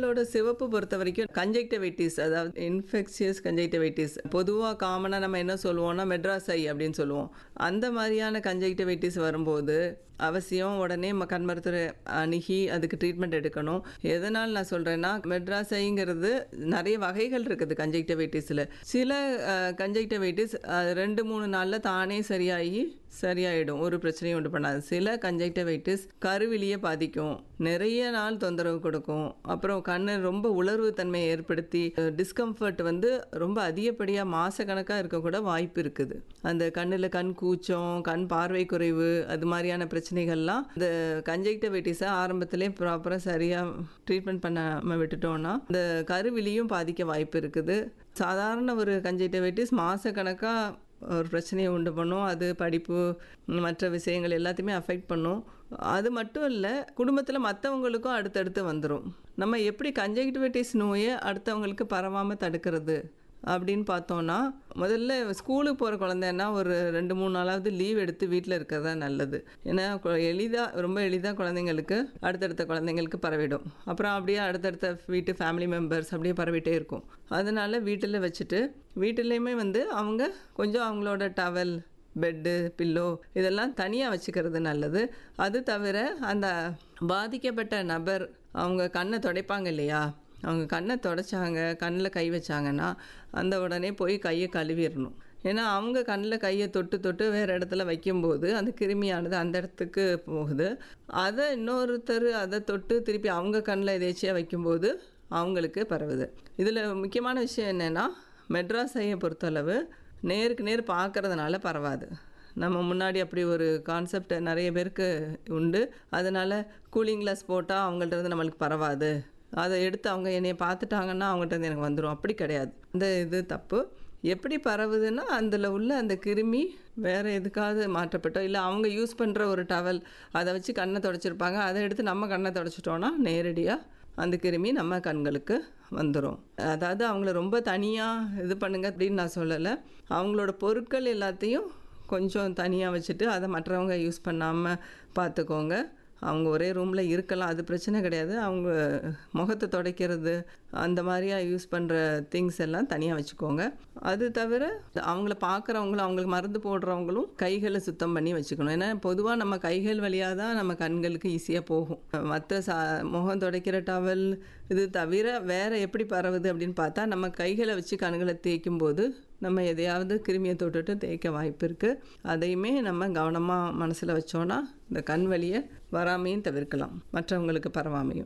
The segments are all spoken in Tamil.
கண்களோட சிவப்பு பொறுத்த வரைக்கும் கன்ஜெக்டிவைட்டிஸ் அதாவது இன்ஃபெக்சியஸ் கன்ஜெக்டிவைட்டிஸ் பொதுவாக காமனாக நம்ம என்ன சொல்லுவோம்னா மெட்ராஸ் ஐ அப்படின்னு சொல்லுவோம் அந்த மாதிரியான கன்ஜெக்டிவைட்டிஸ் வரும்போது அவசியம் உடனே ம- கண் மருத்துவரை அணுகி அதுக்கு ட்ரீட்மெண்ட் எடுக்கணும் எதனால் நான் சொல்கிறேன்னா மெட்ராஸ் ஐங்கிறது நிறைய வகைகள் இருக்குது கன்ஜெக்டிவைட்டிஸில் சில கன்ஜெக்டிவைட்டிஸ் ரெண்டு மூணு நாளில் தானே சரியாகி சரியாயிடும் ஒரு பிரச்சனையும் உண்டு பண்ணாது சில கன்ஜெக்டிவைட்டிஸ் கருவிலியை பாதிக்கும் நிறைய நாள் தொந்தரவு கொடுக்கும் அப்புறம் கண்ணு ரொம்ப உலர்வு தன்மையை ஏற்படுத்தி டிஸ்கம்ஃபர்ட் வந்து ரொம்ப அதிகப்படியாக மாசக்கணக்காக இருக்கக்கூட வாய்ப்பு இருக்குது அந்த கண்ணில் கண் கூச்சம் கண் பார்வை குறைவு அது மாதிரியான பிரச்சனைகள்லாம் இந்த கன்ஜெக்டிவைட்டிஸை ஆரம்பத்திலே ப்ராப்பராக சரியாக ட்ரீட்மெண்ட் பண்ணாமல் விட்டுட்டோம்னா இந்த கருவிலியும் பாதிக்க வாய்ப்பு இருக்குது சாதாரண ஒரு கன்ஜெக்டிவைட்டிஸ் மாதக்கணக்காக ஒரு பிரச்சனையை உண்டு பண்ணும் அது படிப்பு மற்ற விஷயங்கள் எல்லாத்தையுமே அஃபெக்ட் பண்ணும் அது மட்டும் இல்லை குடும்பத்தில் மற்றவங்களுக்கும் அடுத்தடுத்து வந்துடும் நம்ம எப்படி கன்ஜெக்டிவிட்டிஸ் நோயை அடுத்தவங்களுக்கு பரவாமல் தடுக்கிறது அப்படின்னு பார்த்தோன்னா முதல்ல ஸ்கூலுக்கு போகிற குழந்தைன்னா ஒரு ரெண்டு மூணு நாளாவது லீவ் எடுத்து வீட்டில் இருக்கிறது தான் நல்லது ஏன்னா எளிதாக ரொம்ப எளிதாக குழந்தைங்களுக்கு அடுத்தடுத்த குழந்தைங்களுக்கு பரவிடும் அப்புறம் அப்படியே அடுத்தடுத்த வீட்டு ஃபேமிலி மெம்பர்ஸ் அப்படியே பரவிட்டே இருக்கும் அதனால் வீட்டில் வச்சுட்டு வீட்டிலையுமே வந்து அவங்க கொஞ்சம் அவங்களோட டவல் பெட்டு பில்லோ இதெல்லாம் தனியாக வச்சுக்கிறது நல்லது அது தவிர அந்த பாதிக்கப்பட்ட நபர் அவங்க கண்ணை துடைப்பாங்க இல்லையா அவங்க கண்ணை தொடச்சாங்க கண்ணில் கை வச்சாங்கன்னா அந்த உடனே போய் கையை கழுவிடணும் ஏன்னா அவங்க கண்ணில் கையை தொட்டு தொட்டு வேறு இடத்துல வைக்கும்போது அந்த கிருமியானது அந்த இடத்துக்கு போகுது அதை இன்னொருத்தர் அதை தொட்டு திருப்பி அவங்க கண்ணில் எதேச்சியாக வைக்கும்போது அவங்களுக்கு பரவுது இதில் முக்கியமான விஷயம் என்னென்னா மெட்ராஸ் ஐயை பொறுத்தளவு நேருக்கு நேர் பார்க்கறதுனால பரவாது நம்ம முன்னாடி அப்படி ஒரு கான்செப்ட் நிறைய பேருக்கு உண்டு அதனால் கூலிங் கிளாஸ் போட்டால் அவங்கள்ட்ட இருந்து நம்மளுக்கு பரவாது அதை எடுத்து அவங்க என்னைய பார்த்துட்டாங்கன்னா அவங்கள்ட்ட இருந்து எனக்கு வந்துடும் அப்படி கிடையாது இந்த இது தப்பு எப்படி பரவுதுன்னா அதில் உள்ள அந்த கிருமி வேறு எதுக்காவது மாற்றப்பட்டோ இல்லை அவங்க யூஸ் பண்ணுற ஒரு டவல் அதை வச்சு கண்ணை தொடச்சிருப்பாங்க அதை எடுத்து நம்ம கண்ணை தொடச்சிட்டோன்னா நேரடியாக அந்த கிருமி நம்ம கண்களுக்கு வந்துடும் அதாவது அவங்கள ரொம்ப தனியாக இது பண்ணுங்க அப்படின்னு நான் சொல்லலை அவங்களோட பொருட்கள் எல்லாத்தையும் கொஞ்சம் தனியாக வச்சுட்டு அதை மற்றவங்க யூஸ் பண்ணாமல் பார்த்துக்கோங்க அவங்க ஒரே ரூமில் இருக்கலாம் அது பிரச்சனை கிடையாது அவங்க முகத்தை துடைக்கிறது அந்த மாதிரியா யூஸ் பண்ணுற திங்ஸ் எல்லாம் தனியாக வச்சுக்கோங்க அது தவிர அவங்கள பார்க்குறவங்களும் அவங்களுக்கு மருந்து போடுறவங்களும் கைகளை சுத்தம் பண்ணி வச்சுக்கணும் ஏன்னா பொதுவாக நம்ம கைகள் வழியாக தான் நம்ம கண்களுக்கு ஈஸியாக போகும் மற்ற சா முகம் துடைக்கிற டவல் இது தவிர வேறு எப்படி பரவுது அப்படின்னு பார்த்தா நம்ம கைகளை வச்சு கண்களை தேய்க்கும் போது நம்ம எதையாவது கிருமியை தொட்டுட்டு தேய்க்க வாய்ப்பு இருக்குது அதையுமே நம்ம கவனமாக மனசில் வச்சோன்னா இந்த கண் வலியை வராமையும் தவிர்க்கலாம் மற்றவங்களுக்கு பரவாமையும்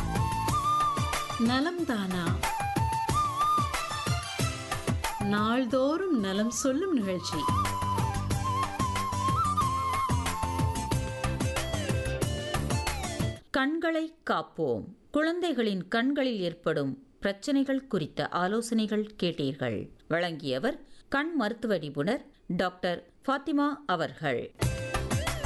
நலம் தானா நாள்தோறும் நலம் சொல்லும் நிகழ்ச்சி கண்களை காப்போம் குழந்தைகளின் கண்களில் ஏற்படும் பிரச்சனைகள் குறித்த ஆலோசனைகள் கேட்டீர்கள் வழங்கியவர் கண் மருத்துவ நிபுணர் டாக்டர் ஃபாத்திமா அவர்கள்